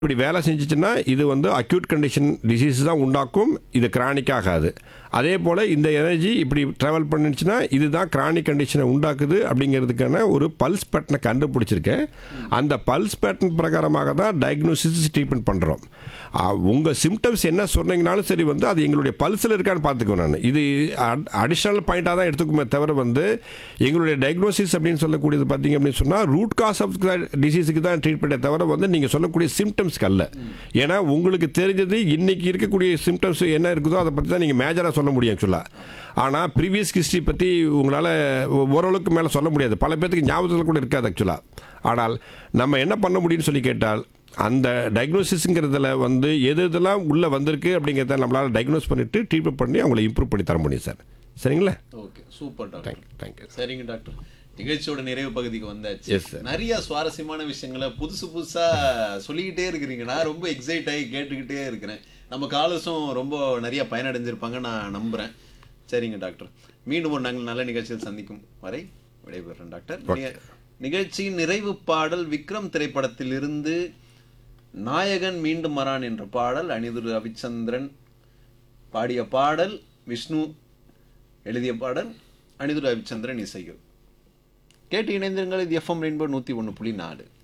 இப்படி வேலை செஞ்சுச்சுன்னா இது வந்து அக்யூட் கண்டிஷன் டிசீஸ் தான் உண்டாக்கும் இது கிரானிக் ஆகாது அதே போல் இந்த எனர்ஜி இப்படி ட்ராவல் பண்ணுச்சுன்னா இதுதான் கிரானிக் கண்டிஷனை உண்டாக்குது அப்படிங்கிறதுக்கான ஒரு பல்ஸ் பேட்டனை கண்டுபிடிச்சிருக்கேன் அந்த பல்ஸ் பேட்டர்ன் பிரகாரமாக தான் டயக்னோசிஸ் ட்ரீட்மெண்ட் பண்ணுறோம் உங்கள் சிம்டம்ஸ் என்ன சொன்னீங்கனாலும் சரி வந்து அது எங்களுடைய பல்ஸில் இருக்கான்னு பார்த்துக்குவேன் நான் இது அடிஷ்னல் பாயிண்ட்டாக தான் எடுத்துக்குமே தவிர வந்து எங்களுடைய டயக்னோசிஸ் அப்படின்னு சொல்லக்கூடியது பார்த்தீங்க அப்படின்னு சொன்னால் ரூட் காஸ் ஆஃப் டிசீஸுக்கு தான் ட்ரீட்மெண்ட்டே தவிர வந்து நீங்கள் சொல்லக்கூடிய சிம்டம்ஸ்க்கு அல்ல ஏன்னா உங்களுக்கு தெரிஞ்சது இன்னைக்கு இருக்கக்கூடிய சிம்டம்ஸ் என்ன இருக்குதோ அதை பற்றி தான் நீங்கள் மேஜராக சொல்ல முடியும் ஆக்சுவலாக ஆனால் ப்ரீவியஸ் ஹிஸ்ட்ரி பற்றி உங்களால் ஓரளவுக்கு மேலே சொல்ல முடியாது பல பேர்த்துக்கு ஞாபகத்தில் கூட இருக்காது ஆக்சுவலாக ஆனால் நம்ம என்ன பண்ண முடியும்னு சொல்லி கேட்டால் அந்த டயக்னோசிஸுங்கிறதுல வந்து எது இதெல்லாம் உள்ளே வந்திருக்கு அப்படிங்கிறத நம்மளால் டயக்னோஸ் பண்ணிவிட்டு ட்ரீட்மெண்ட் பண்ணி அவங்கள இம்ப்ரூவ் பண்ணி தர முடியும் சார் சரிங்களா ஓகே சூப்பர் டாக்டர் தேங்க்யூ சரிங்க டாக்டர் நிகழ்ச்சியோட நிறைவு பகுதிக்கு வந்தாச்சு Yes, sir. நிறைய சுவாரஸ்யமான விஷயங்களை புதுசு புதுசா சொல்லிக்கிட்டே இருக்கிறீங்க நான் ரொம்ப எக்ஸைட் ஆகி கேட்டுக்கிட்டே இருக்கிறேன் நம்ம காலர்ஸும் ரொம்ப நிறைய பயனடைஞ்சிருப்பாங்க நான் நம்புறேன் சரிங்க டாக்டர் மீண்டும் ஒரு நாங்கள் நல்ல நிகழ்ச்சியில் சந்திக்கும் வரை விடைபெறுறேன் டாக்டர் நிக- நிகழ்ச்சியின் நிறைவு பாடல் விக்ரம் திரைப்படத்திலிருந்து நாயகன் மீண்டும் வரான் என்ற பாடல் அனிதுர் ரவிச்சந்திரன் பாடிய பாடல் விஷ்ணு எழுதிய பாடல் அனிதுர் ரவிச்சந்திரன் இசைகள் கேட்டு இணைந்திருங்கள் இது எஃப்எம் ரெயின்போ நூற்றி ஒன்று புள்ளி நாலு